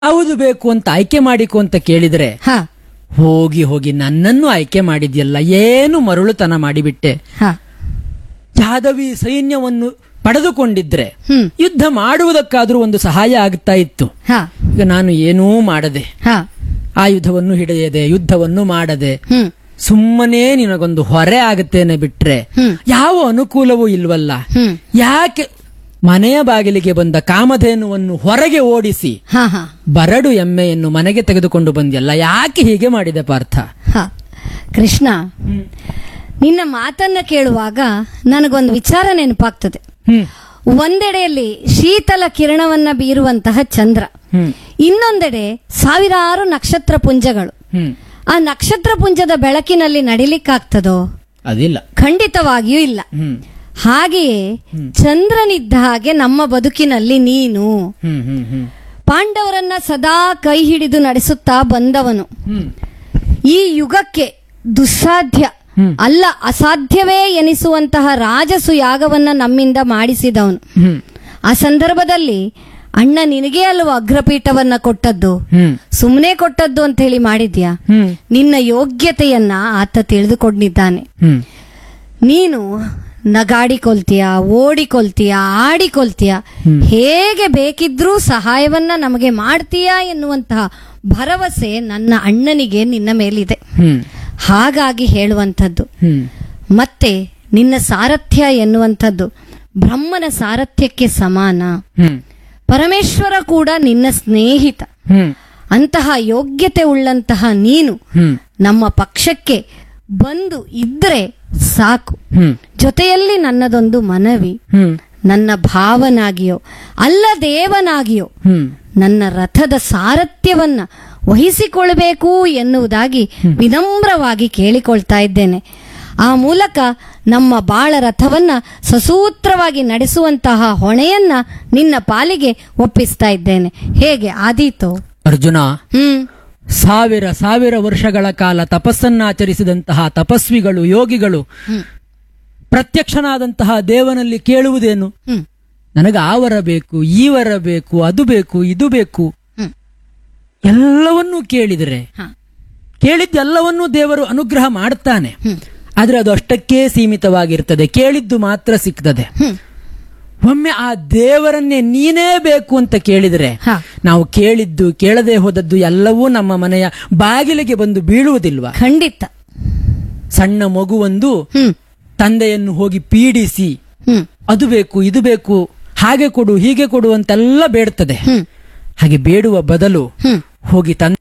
ಯಾವುದು ಬೇಕು ಅಂತ ಆಯ್ಕೆ ಮಾಡಿಕೊ ಅಂತ ಕೇಳಿದ್ರೆ ಹ ಹೋಗಿ ಹೋಗಿ ನನ್ನನ್ನು ಆಯ್ಕೆ ಮಾಡಿದ್ಯಲ್ಲ ಏನು ಮರುಳುತನ ಮಾಡಿಬಿಟ್ಟೆ ಹ ಜಾದವಿ ಸೈನ್ಯವನ್ನು ಪಡೆದುಕೊಂಡಿದ್ರೆ ಹ್ಮ್ ಯುದ್ಧ ಮಾಡುವುದಕ್ಕಾದ್ರೂ ಒಂದು ಸಹಾಯ ಆಗ್ತಾ ಇತ್ತು ಹ ಈಗ ನಾನು ಏನೂ ಮಾಡದೆ ಹ ಆಯುಧವನ್ನು ಹಿಡಿಯದೆ ಯುದ್ಧವನ್ನು ಮಾಡದೆ ಹ್ಮ್ ಸುಮ್ಮನೆ ನಿನಗೊಂದು ಹೊರೆ ಆಗುತ್ತೇನೆ ಬಿಟ್ರೆ ಹ್ಮ್. ಯಾವ ಅನುಕೂಲವೂ ಇಲ್ವಲ್ಲ ಹ್ಮ್ ಯಾಕೆ ಮನೆಯ ಬಾಗಿಲಿಗೆ ಬಂದ ಕಾಮಧೇನುವನ್ನು ಹೊರಗೆ ಓಡಿಸಿ ಹ ಹ ಬರಡು ಎಮ್ಮೆಯನ್ನು ಮನೆಗೆ ತೆಗೆದುಕೊಂಡು ಬಂದ್ಯಲ್ಲ ಯಾಕೆ ಹೀಗೆ ಮಾಡಿದೆ ಪಾರ್ಥ ಹ ಕೃಷ್ಣ ನಿನ್ನ ಮಾತನ್ನ ಕೇಳುವಾಗ ನನಗೊಂದು ವಿಚಾರ ನೆನಪಾಗ್ತದೆ ಹ್ಮ್ ಒಂದೆಡೆಯಲ್ಲಿ ಶೀತಲ ಕಿರಣವನ್ನ ಬೀರುವಂತಹ ಚಂದ್ರ ಹ್ಮ್ ಇನ್ನೊಂದೆಡೆ ಸಾವಿರಾರು ನಕ್ಷತ್ರ ಪುಂಜಗಳು ಹ್ಮ್ ಆ ನಕ್ಷತ್ರ ಪುಂಜದ ಬೆಳಕಿನಲ್ಲಿ ನಡಿಲಿಕ್ಕಾಗ್ತದೋ ಅದಿಲ್ಲ ಖಂಡಿತವಾಗಿಯೂ ಇಲ್ಲ ಹ್ಮ್ ಹಾಗೆಯೇ ಚಂದ್ರನಿದ್ದ ಹಾಗೆ ನಮ್ಮ ಬದುಕಿನಲ್ಲಿ ನೀನು ಹ್ಮ್ ಹ್ಮ್ ಹ್ಮ್ ಪಾಂಡವರನ್ನ ಸದಾ ಕೈ ಹಿಡಿದು ನಡೆಸುತ್ತಾ ಬಂದವನು ಹ್ಮ್ ಈ ಯುಗಕ್ಕೆ ದುಸ್ಸಾಧ್ಯ ಹ್ಮ್. ಅಲ್ಲ ಅಸಾಧ್ಯವೇ ಎನಿಸುವಂತಹ ರಾಜಸು ಯಾಗವನ್ನ ನಮ್ಮಿಂದ ಮಾಡಿಸಿದವನು ಹ್ಮ್ ಆ ಸಂದರ್ಭದಲ್ಲಿ ಅಣ್ಣ ನಿನಗೇ ಅಲ್ವಾ ಅಗ್ರಪೀಠವನ್ನ ಕೊಟ್ಟದ್ದು ಹ್ಮ್ ಸುಮ್ಮನೆ ಕೊಟ್ಟದ್ದು ಅಂತ ಹೇಳಿ ಮಾಡಿದ್ಯಾ ಹ್ಮ್ ನಿನ್ನ ಯೋಗ್ಯತೆಯನ್ನ ಆತ ತಿಳಿದುಕೊಂಡಿದ್ದಾನೆ ಹ್ಮ್ ನೀನು ನಗಾಡಿಕೊಳ್ತೀಯ ಓಡಿಕೊಳ್ತೀಯ ಆಡಿಕೊಳ್ತೀಯ ಹೇಗೆ ಬೇಕಿದ್ರೂ ಸಹಾಯವನ್ನ ನಮಗೆ ಮಾಡ್ತೀಯಾ ಎನ್ನುವಂತಹ ಭರವಸೆ ನನ್ನ ಅಣ್ಣನಿಗೆ ನಿನ್ನ ಮೇಲಿದೆ ಹ್ಮ್ ಹಾಗಾಗಿ ಹೇಳುವಂಥದ್ದು ಹ್ಮ್ ಮತ್ತೆ ನಿನ್ನ ಸಾರಥ್ಯ ಎನ್ನುವಂಥದ್ದು ಬ್ರಹ್ಮನ ಸಾರಥ್ಯಕ್ಕೆ ಸಮಾನ ಹ್ಮ್ ಪರಮೇಶ್ವರ ಕೂಡ ನಿನ್ನ ಸ್ನೇಹಿತ ಹ್ಮ್ ಅಂತಹ ಯೋಗ್ಯತೆ ಉಳ್ಳಂತಹ ನೀನು ಹ್ಮ್ ನಮ್ಮ ಪಕ್ಷಕ್ಕೆ ಬಂದು ಇದ್ರೆ ಸಾಕು ಹ್ಮ್ ಜೊತೆಯಲ್ಲಿ ನನ್ನದೊಂದು ಮನವಿ ಹ್ಮ್ ನನ್ನ ಭಾವನಾಗಿಯೋ ಅಲ್ಲ ದೇವನಾಗಿಯೋ ಹ್ಮ್ ನನ್ನ ರಥದ ಸಾರಥ್ಯವನ್ನ ವಹಿಸಿಕೊಳ್ಬೇಕು ಎನ್ನುವುದಾಗಿ ವಿನಮ್ರವಾಗಿ ಕೇಳಿಕೊಳ್ತಾ ಇದ್ದೇನೆ ಆ ಮೂಲಕ ನಮ್ಮ ಬಾಳ ರಥವನ್ನ ಸಸೂತ್ರವಾಗಿ ನಡೆಸುವಂತಹ ಹೊಣೆಯನ್ನ ನಿನ್ನ ಪಾಲಿಗೆ ಒಪ್ಪಿಸ್ತಾ ಇದ್ದೇನೆ ಹೇಗೆ ಆದೀತು ಅರ್ಜುನ ಹ್ಮ್ ಸಾವಿರ ಸಾವಿರ ವರ್ಷಗಳ ಕಾಲ ತಪಸ್ಸನ್ನಾಚರಿಸಿದಂತಹ ತಪಸ್ವಿಗಳು ಯೋಗಿಗಳು ಹ್ಮ್ ಪ್ರತ್ಯಕ್ಷನಾದಂತಹ ದೇವನಲ್ಲಿ ಕೇಳುವುದೇನು ಹ್ಮ್ ನನಗೆ ಆ ವರ ಬೇಕು ಈ ವರ ಬೇಕು ಅದು ಬೇಕು ಇದು ಬೇಕು ಹ್ಮ್ ಎಲ್ಲವನ್ನೂ ಕೇಳಿದರೆ ಹ. ಕೇಳಿದ್ದೆಲ್ಲವನ್ನೂ ದೇವರು ಅನುಗ್ರಹ ಮಾಡ್ತಾನೆ ಹ್ಮ್ ಆದ್ರೆ ಅದು ಅಷ್ಟಕ್ಕೇ ಸೀಮಿತವಾಗಿರ್ತದೆ ಕೇಳಿದ್ದು ಮಾತ್ರ ಸಿಗ್ತದೆ ಹ್ಮ್ ಒಮ್ಮೆ ಆ ದೇವರನ್ನೇ ನೀನೇ ಬೇಕು ಅಂತ ಕೇಳಿದರೆ ಹ. ನಾವು ಕೇಳಿದ್ದು ಕೇಳದೆ ಹೋದದ್ದು ಎಲ್ಲವೂ ನಮ್ಮ ಮನೆಯ ಬಾಗಿಲಿಗೆ ಬಂದು ಬೀಳುವುದಿಲ್ವಾ ಖಂಡಿತ ಸಣ್ಣ ಮಗುವೊಂದು ಹ್ಮ್ ತಂದೆಯನ್ನು ಹೋಗಿ ಪೀಡಿಸಿ ಹ್ಮ್ ಅದು ಬೇಕು ಇದು ಬೇಕು ಹಾಗೆ ಕೊಡು ಹೀಗೆ ಕೊಡು ಅಂತೆಲ್ಲ ಬೇಡ್ತದೆ ಹ್ಮ್ ಹಾಗೆ ಬೇಡುವ ಬದಲು ಹ್ಮ್ ಹೋಗಿ ತಂದೆ